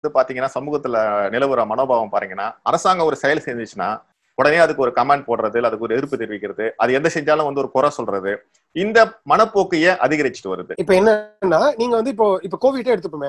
வந்து பாத்தீங்கன்னா சமூகத்துல நிலவர மனோபாவம் பாத்தீங்கன்னா அரசாங்கம் ஒரு செயல் செஞ்சுச்சுன்னா உடனே அதுக்கு ஒரு கமெண்ட் போடுறது இல்ல அதுக்கு ஒரு எதிர்ப்பு தெரிவிக்கிறது அது எந்த செஞ்சாலும் வந்து ஒரு குறை சொல்றது இந்த மனப்போக்கு ஏன் அதிகரிச்சுட்டு வருது இப்ப என்னன்னா நீங்க வந்து இப்போ இப்ப கோவிட்டே எடுத்துப்போமே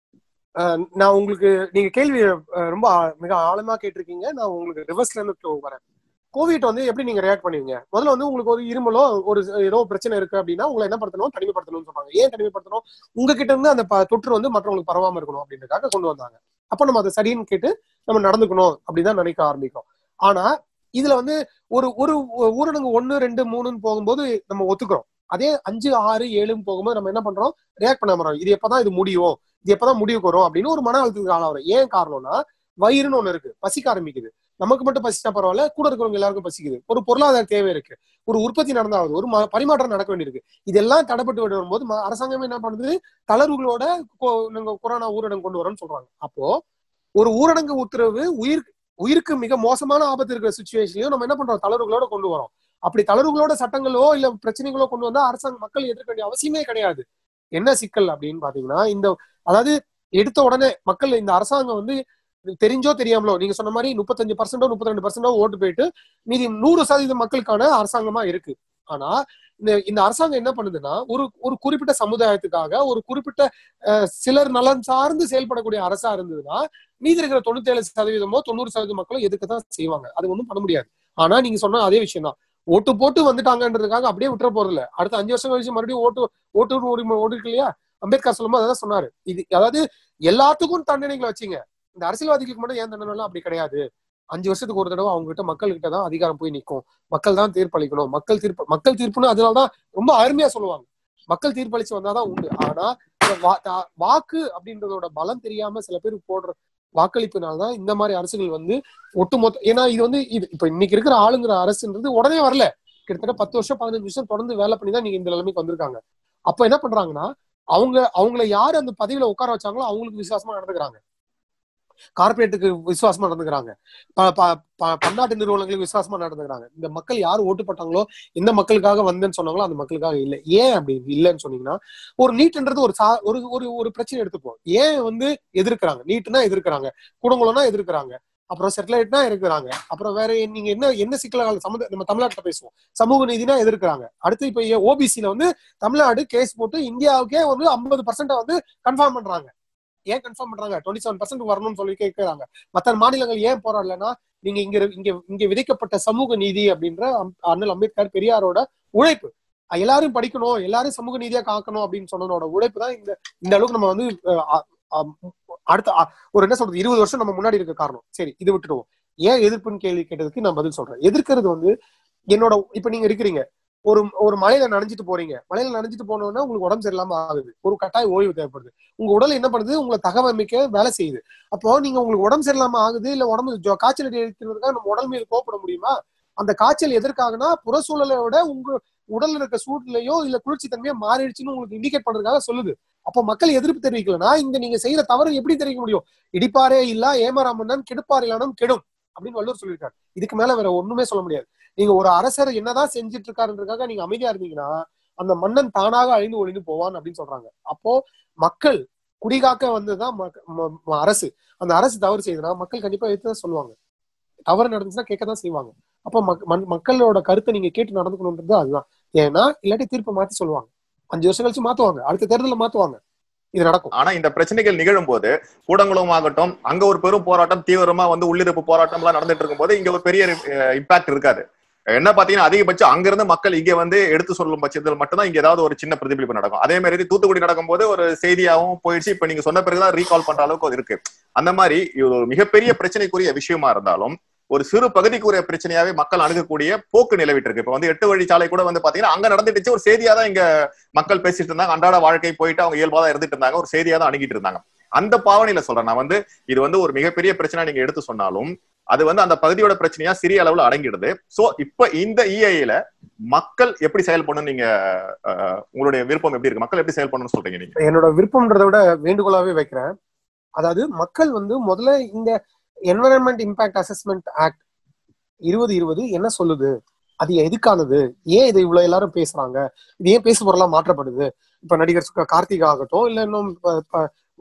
அஹ் நான் உங்களுக்கு நீங்க கேள்வி அஹ் ரொம்ப ஆ- மிக ஆழமா கேட்டிருக்கீங்க நான் உங்களுக்கு ரிவர்ஸ்ல இருந்து வரேன் கோவிட் வந்து எப்படி நீங்க ரியாக்ட் பண்ணுவீங்க முதல்ல வந்து உங்களுக்கு ஒரு இருமலோ ஒரு ஏதோ பிரச்சனை இருக்கு அப்படின்னா உங்களை என்ன படுத்தணும் தனிமைப்படுத்தணும்னு சொல்றாங்க ஏன் தனிமைப்படுத்தணும் உங்ககிட்ட இருந்து அந்த ப- தொற்று வந்து மற்றவங்களுக்கு பரவாம இருக்கணும் அப்படின்றதுக்காக கொண்டு வந்தாங்க அப்ப நம்ம அதை சரின்னு கேட்டு நம்ம நடந்துக்கணும் அப்படிதான் நினைக்க ஆரம்பிக்கும் ஆனா இதுல வந்து ஒரு ஒரு ஊரடங்கு ஒன்னு ரெண்டு மூணுன்னு போகும்போது நம்ம ஒத்துக்கிறோம் அதே அஞ்சு ஆறு ஏழுன்னு போகும்போது நம்ம என்ன பண்றோம் ரியாக்ட் பண்ண போறோம் இது எப்பதான் இது முடியும் இது எப்பதான் முடிவுக்கு வரும் அப்படின்னு ஒரு மன அழுத்தத்துக்கு ஆளாகிறோம் ஏன் காரணம்னா வயிறுன்னு ஒண்ணு இருக்கு பசிக்க ஆரம்பிக்குது நமக்கு மட்டும் பசிச்சா பரவாயில்ல கூட இருக்கிறவங்க எல்லாருக்கும் பசிக்குது ஒரு பொருளாதார தேவை இருக்கு ஒரு உற்பத்தி நடந்தாவது ஒரு ம- பரிமாற்றம் நடக்க வேண்டியிருக்கு இதெல்லாம் தடைப்பட்டு விட்டு வரும்போது ம- அரசாங்கமே என்ன பண்ணுது தளர்வுகளோட கொ- நாங்க கொரோனா ஊரடங்கு கொண்டு வரோம்னு சொல்றாங்க அப்போ ஒரு ஊரடங்கு உத்தரவு உயிர் உயிருக்கு மிக மோசமான ஆபத்து இருக்கிற சுச்சுவேஷன்லயும் நம்ம என்ன பண்றோம் தளர்வுகளோட கொண்டு வரோம் அப்படி தளர்வுகளோட சட்டங்களோ இல்ல பிரச்சனைகளோ கொண்டு வந்தா அரசாங்க மக்கள் எதிர்க்க வேண்டிய அவசியமே கிடையாது என்ன சிக்கல் அப்படின்னு பாத்தீங்கன்னா இந்த அதாவது எடுத்த உடனே மக்கள் இந்த அரசாங்கம் வந்து தெரிஞ்சோ தெரியாமலோ நீங்க சொன்ன மாதிரி முப்பத்தஞ்சு பர்சன்டோ முப்பத்தி ரெண்டு பர்சன்டோ ஓட்டு போயிட்டு மீதி நூறு சதவீத மக்களுக்கான அரசாங்கமா இருக்கு ஆனா இந்த இந்த அரசாங்கம் என்ன பண்ணுதுன்னா ஒரு ஒரு குறிப்பிட்ட சமுதாயத்துக்காக ஒரு குறிப்பிட்ட அஹ், சிலர் நலன் சார்ந்து செயல்படக்கூடிய அரசா இருந்ததுன்னா மீதி இருக்கிற தொண்ணூத்தி ஏழு சதவீதமோ தொண்ணூறு சதவீத மக்களும் எதுக்கு தான் செய்வாங்க அது ஒண்ணும் பண்ண முடியாது ஆனா நீங்க சொன்ன அதே விஷயம் தான் ஓட்டு போட்டு வந்துட்டாங்கன்றதுக்காக அப்படியே விட்டுற போறது இல்ல அடுத்த அஞ்சு வருஷம் கழிச்சு மறுபடியும் ஓட்டு ஓட்டு உரிமை ஓட்டு இருக்கு இல்லையா அம்பேத்கர் சொல்லும்போது அதான் சொன்னாரு இது அதாவது எல்லாத்துக்கும் தண்டனைகளை வச்சீங்க இந்த அரசியல்வாதிகளுக்கு மட்டும் ஏன் தண்டனை அப்படி கிடையாது அஞ்சு வருஷத்துக்கு ஒரு தடவை அவங்க கிட்ட மக்கள் கிட்ட தான் அதிகாரம் போய் நிற்கும் மக்கள் தான் தீர்ப்பளிக்கணும் மக்கள் தீர்ப்பு மக்கள் தீர்ப்புன்னு அதனாலதான் ரொம்ப அருமையா சொல்லுவாங்க மக்கள் தீர்ப்பளிச்சு வந்தாதான் உண்டு ஆனா இந்த வா- தா- வாக்கு அப்படின்றதோட பலம் தெரியாம சில பேர் போடுற வாக்களிப்புனால்தான் இந்த மாதிரி அரசுகள் வந்து ஒட்டுமொத்த ஏன்னா இது வந்து இது இப்ப இன்னைக்கு இருக்கிற ஆளுங்கிற அரசுன்றது உடனே வரல கிட்டத்தட்ட பத்து வருஷம் பதினஞ்சு வருஷம் தொடர்ந்து வேலை பண்ணி தான் நீங்க இந்த நிலைமைக்கு வந்திருக்காங்க அப்ப என்ன பண்றாங்கன்னா அவங்க அவங்கள யாரு அந்த பதவியில உட்கார வச்சாங்களோ அவங்களுக்கு விசுவாசமா நடந்துக்கிறாங்க கார்பரேட்டுக்கு விசுவாசமா நடந்துக்கிறாங்க ப- ப- ப- பன்னாட்டு நிறுவனங்களுக்கு விசுவாசமா நடந்துக்கிறாங்க இந்த மக்கள் யார் ஓட்டு போட்டாங்களோ எந்த மக்களுக்காக வந்தேன்னு சொன்னாங்களோ அந்த மக்களுக்காக இல்லை ஏன் அப்படி இல்லைன்னு சொன்னீங்கன்னா ஒரு நீட்ன்றது ஒரு சா ஒரு ஒரு ஒரு பிரச்சனை எடுத்துப்போம் ஏன் வந்து எதிர்க்கிறாங்க நீட்னா எதிர்க்கிறாங்க குடும்பம்னா எதிர்க்கிறாங்க அப்புறம் செட்டிலைட்னா இருக்கிறாங்க அப்புறம் வேற நீங்க என்ன என்ன சிக்கல்கள் சம்மந்த நம்ம தமிழ்நாட்டுல பேசுவோம் சமூக நீதினா எதிர்க்கிறாங்க அடுத்து இப்ப ஓபிசில வந்து தமிழ்நாடு கேஸ் போட்டு இந்தியாவுக்கே வந்து ஐம்பது பர்சன்ட் வந்து கன்ஃபார்ம் பண்றாங்க ஏன் கன்ஃபார்ம் பண்றாங்க டுவெண்ட்டி செவன் பர்சன்ட் வரணும்னு சொல்லி கேட்கறாங்க மற்ற மாநிலங்கள் ஏன் போராடலன்னா நீங்க இங்க இரு- இங்க இங்க விதைக்கப்பட்ட சமூக நீதி அப்படின்ற அம்- அண்ணல் அம்பேத்கர் பெரியாரோட உழைப்பு அஹ் எல்லாரும் படிக்கணும் எல்லாரும் சமூக நீதியா காக்கணும் அப்படின்னு சொன்னதோட உழைப்பு தான் இந்த இந்த அளவுக்கு நம்ம வந்து அஹ், அ- அ- அடுத்த அ- ஒரு என்ன சொல்றது இருபது வருஷம் நம்ம முன்னாடி இருக்க காரணம் சரி இது விட்டுடுவோம் ஏன் எதிர்ப்புன்னு கேள்வி கேட்டதுக்கு நான் பதில் சொல்றேன் எதிர்க்கிறது வந்து என்னோட இப்ப நீங்க இருக்கிறீங்க ஒரு ஒரு மலையில நனைஞ்சிட்டு போறீங்க மலையில நனைஞ்சிட்டு போனோம்னா உங்களுக்கு உடம்பு சரியில்லாம ஆகுது ஒரு கட்டாய ஓய்வு தேவைப்படுது உங்க உடல் என்ன பண்ணுது உங்களை தகவமைக்க வேலை செய்யுது அப்போ நீங்க உங்களுக்கு உடம்பு சரியில்லாம ஆகுது இல்ல உடம்பு ஜொ- காய்ச்சல் இருக்கிறதுக்காக நம்ம உடல் மீது கோப்பட முடியுமா அந்த காய்ச்சல் எதற்காகனா புற சூழலை விட உங்க உடல்ல இருக்க சூழ்நிலையோ இல்ல குளிர்ச்சி தன்மையோ மாறிடுச்சுன்னு உங்களுக்கு இண்டிகேட் பண்றதுக்காக சொல்லுது அப்போ மக்கள் எதிர்ப்பு தெரிவிக்கலனா இங்க நீங்க செய்யற தவறு எப்படி தெரிவிக்க முடியும் இடிப்பாரே இல்ல ஏமாறாமன் கெடுப்பார் இல்லாமல் கெடும் அப்படின்னு வள்ளுவர் சொல்லியிருக்காரு இதுக்கு மேல வேற ஒண்ணுமே சொல்ல முடியாது நீங்க ஒரு அரசர் என்னதான் செஞ்சுட்டு இருக்காருன்றதுக்காக நீங்க அமைதியா இருந்தீங்கன்னா அந்த மன்னன் தானாக அழிந்து ஒழிந்து போவான் அப்படின்னு சொல்றாங்க அப்போ மக்கள் குடிகாக்க வந்ததுதான் மக்க- ம- ம- அரசு அந்த அரசு தவறு செய்யுதுன்னா மக்கள் கண்டிப்பா எடுத்துதான் சொல்லுவாங்க தவறு நடந்துச்சுன்னா கேட்கதான் செய்வாங்க அப்போ மக்- மன்- மக்களோட கருத்தை நீங்க கேட்டு நடந்துக்கணுன்றது அதுதான் ஏன்னா இல்லாட்டி தீர்ப்பை மாத்தி சொல்லுவாங்க அஞ்சு வருஷம் கழிச்சு மாத்துவாங்க அடுத்த தேர்தலில் மாத்துவாங்க இது நடக்கும் ஆனா இந்த பிரச்சனைகள் நிகழும் போது கூடங்குளம் ஆகட்டும் அங்க ஒரு பெரும் போராட்டம் தீவிரமா வந்து உள்ளிருப்பு போராட்டம் எல்லாம் நடந்துட்டு இருக்கும்போது இங்க ஒரு பெரிய இம்பாக்ட் இருக்காது என்ன பாத்தீங்கன்னா அதிகபட்சம் அங்க இருந்து மக்கள் இங்க வந்து எடுத்து சொல்லும் பட்சத்தில் மட்டும்தான் இங்க ஏதாவது ஒரு சின்ன பிரதிபலிப்பு நடக்கும் அதே மாதிரி தூத்துக்குடி நடக்கும்போது ஒரு செய்தியாவும் போயிடுச்சு இப்ப நீங்க சொன்ன பிறகுதான் ரீகால் பண்ற அளவுக்கு அது இருக்கு அந்த மாதிரி இது ஒரு மிகப்பெரிய பிரச்சனைக்குரிய விஷயமா இருந்தாலும் ஒரு சிறு பகுதிக்குரிய பிரச்சனையாவே மக்கள் அணுகக்கூடிய போக்கு நிலவிட்டு இருக்கு இப்ப வந்து எட்டு வழிச்சாலை கூட வந்து பாத்தீங்கன்னா அங்க நடந்துட்டுச்சு ஒரு செய்தியா தான் இங்க மக்கள் பேசிட்டு இருந்தாங்க அன்றாட வாழ்க்கை போயிட்டு அவங்க இயல்பா தான் இருந்துட்டு இருந்தாங்க ஒரு செய்தியா தான் அணுகிட்டு இருந்தாங்க அந்த பாவனையில சொல்றேன் நான் வந்து இது வந்து ஒரு மிகப்பெரிய பிரச்சனை நீங்க எடுத்து சொன்னாலும் அது வந்து அந்த பகுதியோட பிரச்சனையா சிறிய அளவுல அடங்கிடுது சோ இப்ப இந்த இஐல மக்கள் எப்படி செயல்படணும் நீங்க அஹ், உங்களுடைய விருப்பம் எப்படி இருக்கு மக்கள் எப்படி செயல்படணும்னு சொல்றீங்க நீங்க என்னோட விருப்பம்ன்றதை விட வேண்டுகோளாவே வைக்கிறேன் அதாவது மக்கள் வந்து முதல்ல இந்த என்வரன்மெண்ட் இம்பாக்ட் அசஸ்மெண்ட் ஆக்ட் இருபது இருபது என்ன சொல்லுது அது எதுக்கானது ஏன் இதை இவ்வளவு எல்லாரும் பேசுறாங்க இது ஏன் பேசு பொருளா மாற்றப்படுது இப்ப நடிகர் சு- கார்த்திக் ஆகட்டும் இல்ல இன்னும் ப- ப-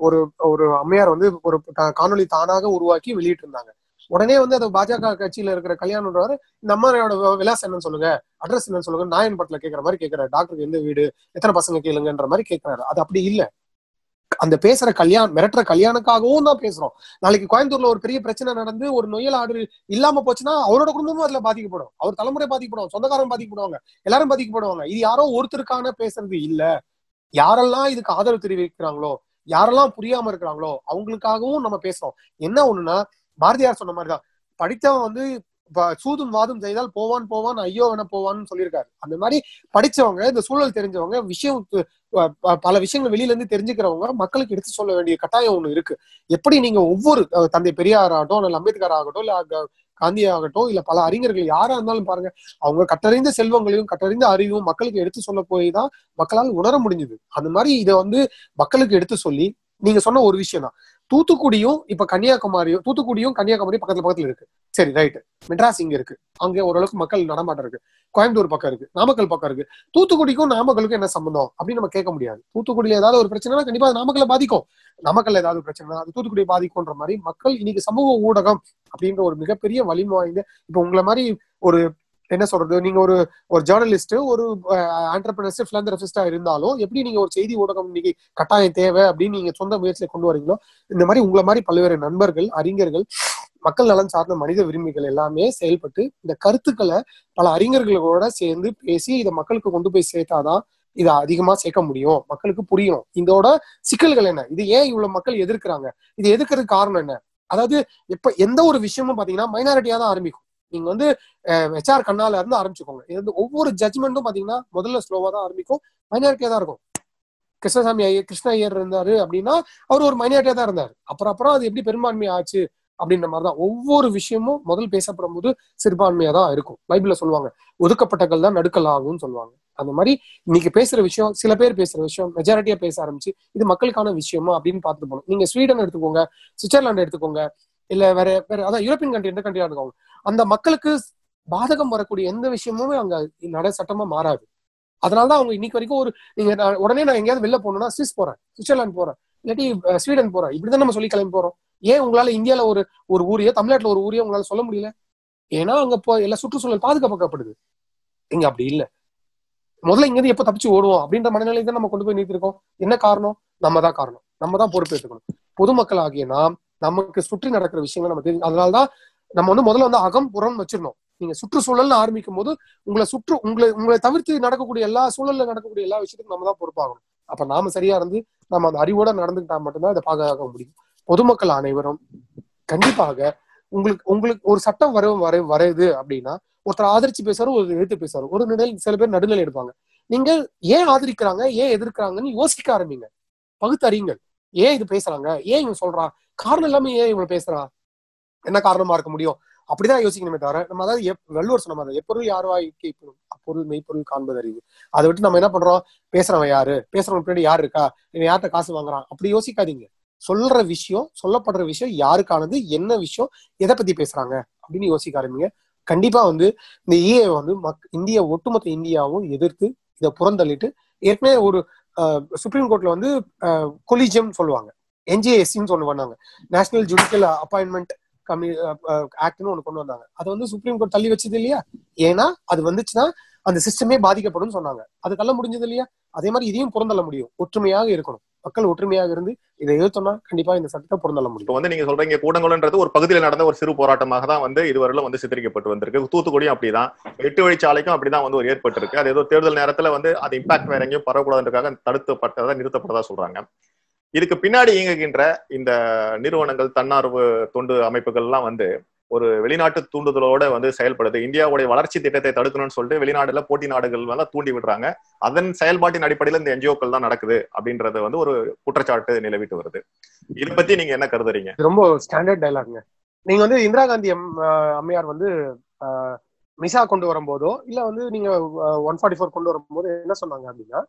ஒரு ஒரு அம்மையார் வந்து ஒரு கா- காணொளி தானாக உருவாக்கி வெளியிட்டு இருந்தாங்க உடனே வந்து அது பாஜக கட்சியில இருக்கிற கல்யாணம்ன்றவர் இந்த அம்மாவோட வி- விலாசம் என்னன்னு சொல்லுங்க அட்ரஸ் என்னன்னு சொல்லுங்க நாயன் படத்துல கேட்கற மாதிரி கேட்கறாரு டாக்டருக்கு எந்த வீடு எத்தனை பசங்க கேளுங்கன்ற மாதிரி கேட்கறாரு அது அப்படி இல்ல அந்த பேசுற கல்யாணம் மிரட்டுற கல்யாணுக்காகவும் தான் பேசுறோம் நாளைக்கு கோயம்புத்தூர்ல ஒரு பெரிய பிரச்சனை நடந்து ஒரு நொயல் ஆர்டர் இல்லாம போச்சுன்னா அவரோட குடும்பமும் அதுல பாதிக்கப்படும் அவர் தலைமுறை பாதிக்கப்படும் சொந்தக்காரன் பாதிக்கப்படுவாங்க எல்லாரும் பாதிக்கப்படுவாங்க இது யாரோ ஒருத்தருக்கான பேசுறது இல்ல யாரெல்லாம் இதுக்கு ஆதரவு தெரிவிக்கிறாங்களோ யாரெல்லாம் புரியாம இருக்கிறாங்களோ அவங்களுக்காகவும் நம்ம பேசுறோம் என்ன ஒண்ணுன்னா பாரதியார் சொன்ன மாதிரிதான் படித்தவன் வந்து ப- சூதும் வாதும் செய்தால் போவான் போவான் ஐயோ வேண போவான்னு சொல்லியிருக்காரு அந்த மாதிரி படிச்சவங்க இந்த சூழல் தெரிஞ்சவங்க விஷயம் து- ப- ப- பல விஷயங்கள் வெளியில இருந்து தெரிஞ்சுக்கிறவங்க மக்களுக்கு எடுத்து சொல்ல வேண்டிய கட்டாயம் ஒண்ணு இருக்கு எப்படி நீங்க ஒவ்வொரு அஹ், தந்தை பெரியார் ஆகட்டும் இல்ல அம்பேத்கர் ஆகட்டும் இல்ல க- காந்தி ஆகட்டும் இல்ல பல அறிஞர்கள் யாரா இருந்தாலும் பாருங்க அவங்க கற்றறிந்த செல்வங்களையும் கற்றறிந்த அறிவும் மக்களுக்கு எடுத்து சொல்ல போய் தான் மக்களால் உணர முடிஞ்சது அந்த மாதிரி இதை வந்து மக்களுக்கு எடுத்து சொல்லி நீங்க சொன்ன ஒரு விஷயம் தான் தூத்துக்குடியும் இப்ப கன்னியாகுமரியும் தூத்துக்குடியும் கன்னியாகுமரியும் பக்கத்துல பக்கத்துல இருக்கு சரி ரைட் மெட்ராஸ் இங்க இருக்கு அங்க ஓரளவுக்கு மக்கள் நடமாட்டம் இருக்கு கோயம்புத்தூர் பக்கம் இருக்கு நாமக்கல் பக்கம் இருக்கு தூத்துக்குடிக்கும் நாமக்கலுக்கும் என்ன சம்பந்தம் அப்படின்னு நம்ம கேட்க முடியாது தூத்துக்குடியில ஏதாவது ஒரு பிரச்சனைனா கண்டிப்பா அது நாமக்கல்ல பாதிக்கும் நாமக்கல்ல ஏதாவது பிரச்சனை அது தூத்துக்குடி பாதிக்கும்ன்ற மாதிரி மக்கள் இன்னைக்கு சமூக ஊடகம் அப்படின்ற ஒரு மிகப்பெரிய வலிமை வாய்ந்த இப்ப உங்களை மாதிரி ஒரு என்ன சொல்றது நீங்க ஒரு ஒரு ஜேர்னலிஸ்ட் ஒரு ஆண்டர்பிரினர்ஸ் பிலாந்தரபிஸ்டா இருந்தாலும் எப்படி நீங்க ஒரு செய்தி ஊடகம் இன்னைக்கு கட்டாயம் தேவை அப்படின்னு நீங்க சொந்த முயற்சியில கொண்டு வரீங்களோ இந்த மாதிரி உங்களை மாதிரி பல்வேறு நண்பர்கள் அறிஞர்கள் மக்கள் நலன் சார்ந்த மனித விரும்பிகள் எல்லாமே செயல்பட்டு இந்த கருத்துக்களை பல அறிஞர்களோட சேர்ந்து பேசி இதை மக்களுக்கு கொண்டு போய் சேர்த்தாதான் இதை அதிகமா சேர்க்க முடியும் மக்களுக்கு புரியணும் இதோட சிக்கல்கள் என்ன இது ஏன் இவ்வளவு மக்கள் எதிர்க்கிறாங்க இது எதிர்க்கிறதுக்கு காரணம் என்ன அதாவது இப்ப எந்த ஒரு விஷயமும் பாத்தீங்கன்னா மைனாரிட்டியா தான் ஆரம்பிக்கும் நீங்க வந்து ஹெச்ஆர் கண்ணால இருந்து ஆரம்பிச்சுக்கோங்க இது வந்து ஒவ்வொரு ஜட்மெண்ட்டும் பாத்தீங்கன்னா முதல்ல ஸ்லோவா தான் ஆரம்பிக்கும் மைனாரிட்டியா தான் இருக்கும் கிருஷ்ணசாமி ஐயர் கிருஷ்ண ஐயர் இருந்தாரு அப்படின்னா அவர் ஒரு மைனாரிட்டியா தான் இருந்தார் அப்புறம் அப்புறம் அது எப்படி பெரும்பான்மை ஆச்சு அப்படின்ற மாதிரிதான் ஒவ்வொரு விஷயமும் முதல் பேசப்படும் போது சிறுபான்மையா தான் இருக்கும் பைபிள்ல சொல்லுவாங்க ஒதுக்கப்பட்டகள் தான் நடுக்கல் ஆகும்னு சொல்லுவாங்க அந்த மாதிரி இன்னைக்கு பேசுற விஷயம் சில பேர் பேசுற விஷயம் மெஜாரிட்டியா பேச ஆரம்பிச்சு இது மக்களுக்கான விஷயமா அப்படின்னு பார்த்துட்டு போகணும் நீங்க ஸ்வீடன் எடுத்துக்கோங்க சுவிட்சர்லாந்து எடுத்துக்கோங்க இல்ல வேற வேற அதான் யூரோப்பியன் கண்ட்ரி எந்த கண்ட்ரியா எடுத்துக்கோங்க அந்த மக்களுக்கு பாதகம் வரக்கூடிய எந்த விஷயமுமே அங்க நட சட்டமா மாறாது அதனாலதான் அவங்க இன்னைக்கு வரைக்கும் ஒரு நீங்க நான் உடனே நான் எங்கேயாவது வெளில போகணும்னா சுவிஸ் போறேன் சுவிட்சர்லாந்து போறேன் இல்லாட்டி அஹ், ஸ்வீடன் போறேன் இப்படிதான் நம்ம சொல்லி கிளம்பி போறோம் ஏன் உங்களால இந்தியால ஒரு ஒரு ஊரையோ தமிழ்நாட்டுல ஒரு ஊரையோ உங்களால சொல்ல முடியல ஏன்னா அங்க இப்போ எல்லா சுற்றுச்சூழல் பாதுகாக்கப்படுது இங்க அப்படி இல்ல முதல்ல இங்க இருந்து எப்ப தப்பிச்சு ஓடுவோம் அப்படின்ற மனநிலை தான் நம்ம கொண்டு போய் நிறுத்திருக்கோம் என்ன காரணம் நம்ம தான் காரணம் நம்ம தான் பொறுப்பு எடுத்துக்கணும் பொதுமக்கள் ஆகிய நாம் நமக்கு சுற்றி நடக்கிற விஷயங்கள் நம்ம தெரிஞ்சு அதனாலதான் நம்ம வந்து முதல்ல வந்து அகம் புறம் வச்சிருந்தோம் நீங்க சுற்றுச்சூழல்னு ஆரம்பிக்கும் போது உங்களை சுற்று உங்களை உங்களை தவிர்த்து நடக்கக்கூடிய எல்லா சூழல்ல நடக்கக்கூடிய எல்லா விஷயத்துக்கும் நம்ம தான் பொறுப்பாகணும் அப்ப நாம சரியா இருந்து நம்ம அந்த அறிவோட நடந்துக்கிட்டா மட்டும்தான் இதை பாதுகாக்க முடியும் பொதுமக்கள் அனைவரும் கண்டிப்பாக உங்களுக்கு உங்களுக்கு ஒரு சட்டம் வர வர வருது அப்படின்னா ஒருத்தர் ஆதரிச்சு பேசுறாரு ஒரு எதிர்த்து பேசுறாரு ஒரு நிலை சில பேர் நடுநிலை எடுப்பாங்க நீங்க ஏன் ஆதரிக்கிறாங்க ஏன் எதிர்க்கிறாங்கன்னு யோசிக்க ஆரம்பிங்க பகுத்தறியுங்கள் ஏன் இது பேசுறாங்க ஏன் இவன் சொல்றான் காரணம் இல்லாம ஏன் இவன் பேசுறான் என்ன காரணமா இருக்க முடியும் அப்படிதான் யோசிக்கணுமே தவிர நம்ம அதாவது எப்- வள்ளுவர் சொன்ன மாதிரி எப்பொருள் யார் வாய்க்கு இப்பொருள் அப்பொருள் மெய்ப்பொருள் காண்பது அறிவு அதை விட்டு நம்ம என்ன பண்றோம் பேசுறவன் யாரு பேசுறவன் பின்னாடி யார் இருக்கா இவன் யார்கிட்ட காசு வாங்குறான் அப்படி யோசிக்காதீங்க சொல்ற விஷயம் சொல்லப்படுற விஷயம் யாருக்கானது என்ன விஷயம் எதை பத்தி பேசுறாங்க அப்படின்னு யோசிக்க ஆரம்பிங்க கண்டிப்பா வந்து இந்த ஈஏ வந்து மக் இந்திய ஒட்டுமொத்த இந்தியாவும் எதிர்த்து இதை புறந்தள்ளிட்டு ஏற்கனவே ஒரு சுப்ரீம் கோர்ட்ல வந்து கொலிஜியம் சொல்லுவாங்க என்ஜிஎஸ்சின்னு ஒண்ணு பண்ணாங்க நேஷனல் ஜுடிஷியல் அப்பாயின்மெண்ட் கம்மி ஆக்ட்னு ஒண்ணு கொண்டு வந்தாங்க அது வந்து சுப்ரீம் கோர்ட் தள்ளி வச்சது இல்லையா ஏன்னா அது வந்துச்சுன்னா அந்த சிஸ்டமே பாதிக்கப்படும் சொன்னாங்க அது தள்ள முடிஞ்சது இல்லையா அதே மாதிரி இதையும் புறந்தள்ள முடியும் ஒற்றுமையாக இருக்கணும் மக்கள் ஒற்றுமையாக இருந்து இதை எதிர்த்தோம்னா கண்டிப்பா இந்த சட்டத்தை புறந்தள்ள முடியும் இப்போ வந்து நீங்க சொல்றீங்க கூடங்குளன்றது ஒரு பகுதியில் நடந்த ஒரு சிறு போராட்டமாக தான் வந்து இதுவரையிலும் வந்து சித்தரிக்கப்பட்டு வந்திருக்கு தூத்துக்குடியும் அப்படிதான் எட்டு வழிச்சாலைக்கும் அப்படிதான் வந்து ஒரு ஏற்பட்டு இருக்கு அது ஏதோ தேர்தல் நேரத்துல வந்து அது இம்பாக்ட் வேற எங்கேயும் பரவக்கூடாதுன்றதுக்காக தடுக்கப்பட்டதா நிறுத்தப்பட்டதா சொல்றாங்க இதுக்கு பின்னாடி இயங்குகின்ற இந்த நிறுவனங்கள் தன்னார்வ தொண்டு அமைப்புகள் எல்லாம் வந்து ஒரு வெளிநாட்டு தூண்டுதலோட வந்து செயல்படுது இந்தியாவுடைய வளர்ச்சி திட்டத்தை தடுக்கணும்னு சொல்லிட்டு வெளிநாடுல போட்டி நாடுகள் வந்து தூண்டி விடுறாங்க அதன் செயல்பாட்டின் அடிப்படையில் இந்த என்ஜிஓக்கள் தான் நடக்குது அப்படின்றது வந்து ஒரு குற்றச்சாட்டு நிலவிட்டு வருது இதை பத்தி நீங்க என்ன கருதுறீங்க இது ரொம்ப ஸ்டாண்டர்ட் டைலாக்ங்க நீங்க வந்து இந்திரா காந்தி அம்- அஹ் அம்மையார் வந்து அஹ், மிசா கொண்டு வரும்போதோ இல்ல வந்து நீங்க ஒன் ஃபார்ட்டி ஃபோர் கொண்டு வரும்போது என்ன சொன்னாங்க அப்படின்னா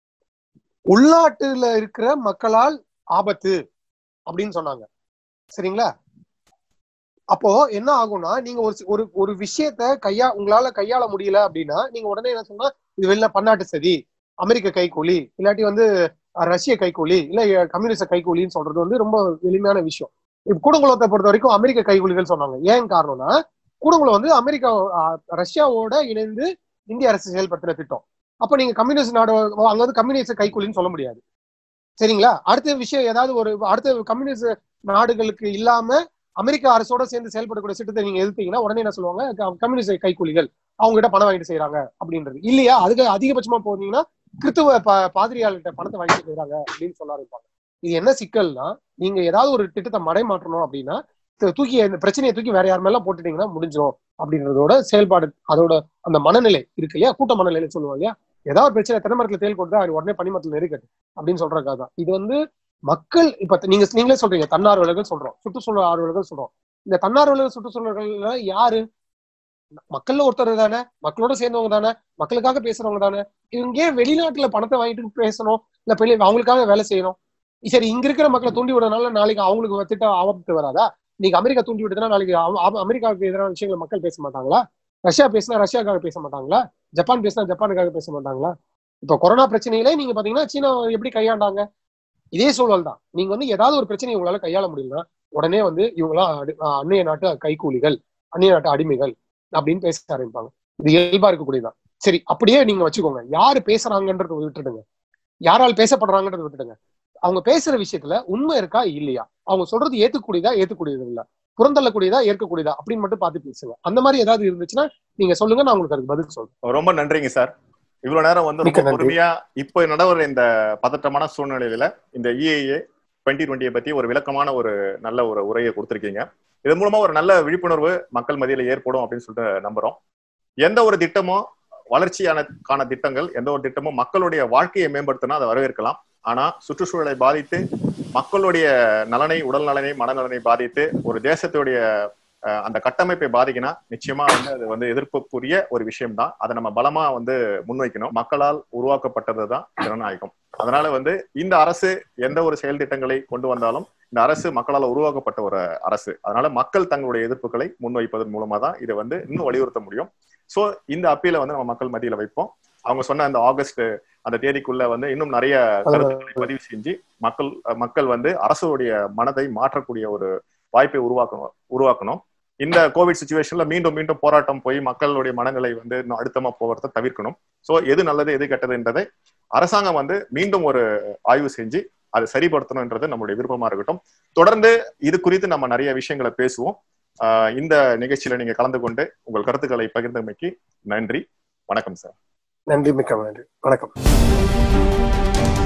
உள்நாட்டுல இருக்கிற மக்களால் ஆபத்து அப்படின்னு சொன்னாங்க சரிங்களா அப்போ என்ன ஆகும்னா நீங்க ஒரு சி- ஒரு ஒரு விஷயத்த கையா உங்களால கையாள முடியல அப்படின்னா நீங்க உடனே என்ன சொன்னா இது வெளில பன்னாட்டு சதி அமெரிக்க கைக்கூலி இல்லாட்டி வந்து அஹ், ரஷ்ய கைக்கூலி இல்ல அஹ், கம்யூனிஸ்ட கைக்கூலின்னு சொல்றது வந்து ரொம்ப எளிமையான விஷயம் இப்ப கூடங்குளத்தை பொறுத்த வரைக்கும் அமெரிக்க கைக்கூலிகள் சொன்னாங்க ஏன் காரணம்னா கூடங்குளம் வந்து அமெரிக்கா அஹ், ரஷ்யாவோட இணைந்து இந்திய அரசு செயல்படுத்துற திட்டம் அப்ப நீங்க கம்யூனிஸ்ட் நாடு அங்க வந்து கம்யூனிஸ்ட் கைக்கூலின்னு சொல்ல முடியாது சரிங்களா அடுத்த விஷயம் ஏதாவது ஒரு அடுத்த கம்யூனிஸ்ட் நாடுகளுக்கு இல்லாம அமெரிக்க அரசோட சேர்ந்து செயல்படக்கூடிய திட்டத்தை நீங்க எதிர்த்தீங்கன்னா உடனே என்ன சொல்லுவாங்க க- கம்யூனிஸ்ட் கைக்கூலிகள் அவங்க கிட்ட பணம் வாங்கிட்டு செய்யறாங்க அப்படின்றது இல்லையா அதுக்கு அதிகபட்சமா போனீங்கன்னா கிறித்துவ ப- பாதிரியார்கிட்ட பணத்தை வாங்கிட்டு செய்யறாங்க அப்படின்னு சொல்ல ஆரம்பிப்பாங்க இது என்ன சிக்கல்னா நீங்க ஏதாவது ஒரு திட்டத்தை மடைமாற்றணும் அப்படின்னா து- தூக்கி இந்த பிரச்சனையை தூக்கி வேற யார் மேல போட்டுட்டீங்கன்னா முடிஞ்சிடும் அப்படின்றதோட செயல்பாடு அதோட அந்த மனநிலை இருக்கு இல்லையா கூட்ட மனநிலை சொல்லுவோம் இல்லையா ஏதாவது ஒரு பிரச்சனை தென்னமரத்துல தேல் கொடுத்தா அது உடனே பனிமரத்துல நெருக்கட்டு அப்படின்னு சொல்றதுக்காக தான் இது வந்து மக்கள் இப்ப நீங்க நீங்களே சொல்றீங்க தன்னார்வலர்கள் சொல்றோம் சுற்றுச்சூழல் ஆர்வலர்கள் சொல்றோம் இந்த தன்னார்வலர்கள் சுற்றுச்சூழல்கள் யாரு மக்கள்ல ஒருத்தர் தானே மக்களோட சேர்ந்தவங்க தானே மக்களுக்காக பேசுறவங்க தானே இவங்க ஏன் வெளிநாட்டுல பணத்தை வாங்கிட்டு பேசணும் இல்ல பெரிய அவங்களுக்காக வேலை செய்யணும் சரி இங்க இருக்கிற மக்களை தூண்டி விடுறதுனால நாளைக்கு அவங்களுக்கு திட்டம் ஆபத்து வராதா நீங்க அமெரிக்கா தூண்டி விடுதுன்னா நாளைக்கு அவ- அவ- அமெரிக்காவுக்கு எதிரான விஷயங்களை மக்கள் பேச மாட்டாங்களா ரஷ்யா பேசினா ரஷ்யாக்காக பேச மாட்டாங்களா ஜப்பான் பேசினா ஜப்பானுக்காக பேச மாட்டாங்களா இப்ப கொரோனா பிரச்சனையிலே நீங்க பாத்தீங்கன்னா சீனா எப்படி கையாண்டாங்க இதே சூழல் தான் நீங்க வந்து ஏதாவது ஒரு பிரச்சனையை உங்களால கையாள முடியலன்னா உடனே வந்து இவங்களாம் அடி- அஹ் அந்நிய நாட்டு கைக்கூலிகள் அந்நிய நாட்டு அடிமைகள் அப்படின்னு பேச ஆரம்பிப்பாங்க இது இயல்பா இருக்கக்கூடியதுதான் சரி அப்படியே நீங்க வச்சுக்கோங்க யாரு பேசுறாங்கன்றத விட்டுடுங்க யாரால் பேசப்படுறாங்கன்றத விட்டுடுங்க அவங்க பேசுற விஷயத்துல உண்மை இருக்கா இல்லையா அவங்க சொல்றது ஏத்துக்கூடியதா ஏத்துக்கூடியது இல்ல புறந்தள்ளக்கூடியதா ஏற்கக்கூடியதா அப்படின்னு மட்டும் பார்த்து பேசுங்க அந்த மாதிரி ஏதாவது இருந்துச்சுன்னா நீங்க சொல்லுங்க நான் உங்களுக்கு அதுக்கு பதில் சொல்றேன் ரொம்ப நன்றிங்க சார் இவ்வளவு நேரம் வந்து மிக்க ரொம்ப நன்றி. பொறுமையா இப்போ நடவர இந்த பதற்றமான சூழ்நிலையில இந்த இஏஏ டுவெண்ட்டி டுவெண்ட்டியை பத்தி ஒரு விளக்கமான ஒரு நல்ல ஒரு உரையை கொடுத்திருக்கீங்க இது மூலமா ஒரு நல்ல விழிப்புணர்வு மக்கள் மத்தியில ஏற்படும் அப்படின்னு சொல்லிட்டு நம்புறோம் எந்த ஒரு திட்டமும் வளர்ச்சியானக்கான திட்டங்கள் எந்த ஒரு திட்டமும் மக்களுடைய வாழ்க்கையை மேம்படுத்தினா அதை வரவேற்கலாம் ஆனா சுற்றுச்சூழலை பாதித்து மக்களுடைய நலனை உடல் நலனை மனநலனை பாதித்து ஒரு தேசத்துடைய அஹ், அந்த கட்டமைப்பை பாதிக்கினா நிச்சயமா வந்து அது வந்து எதிர்ப்புக்குரிய ஒரு விஷயம் தான் அதை நம்ம பலமா வந்து முன்வைக்கணும் மக்களால் உருவாக்கப்பட்டது தான் ஜனநாயகம் அதனால வந்து இந்த அரசு எந்த ஒரு செயல் திட்டங்களை கொண்டு வந்தாலும் இந்த அரசு மக்களால் உருவாக்கப்பட்ட ஒரு அரசு அதனால மக்கள் தங்களுடைய எதிர்ப்புகளை முன்வைப்பதன் மூலமா தான் இதை வந்து இன்னும் வலியுறுத்த முடியும் சோ இந்த அப்பீலை வந்து நம்ம மக்கள் மத்தியில வைப்போம் அவங்க சொன்ன அந்த ஆகஸ்ட் அந்த தேதிக்குள்ள வந்து இன்னும் நிறைய கருத்துக்களை பதிவு செஞ்சு மக்கள் மக்கள் வந்து அரசுடைய மனதை மாற்றக்கூடிய ஒரு வாய்ப்பை உருவாக்கணும் உருவாக்கணும் இந்த கோவிட் சுச்சுவேஷன்ல மீண்டும் மீண்டும் போராட்டம் போய் மக்களுடைய மனநிலை வந்து இன்னும் அழுத்தமா போகிறத தவிர்க்கணும் சோ எது நல்லது எது கெட்டதுன்றதை அரசாங்கம் வந்து மீண்டும் ஒரு ஆய்வு செஞ்சு அதை சரிப்படுத்தணும்ன்றது நம்மளுடைய விருப்பமா இருக்கட்டும் தொடர்ந்து இது குறித்து நம்ம நிறைய விஷயங்களை பேசுவோம் ஆஹ் இந்த நிகழ்ச்சியில நீங்க கலந்து கொண்டு உங்கள் கருத்துக்களை பகிர்ந்தமைக்கு நன்றி வணக்கம் சார் நன்றி மிக்க நன்றி வணக்கம்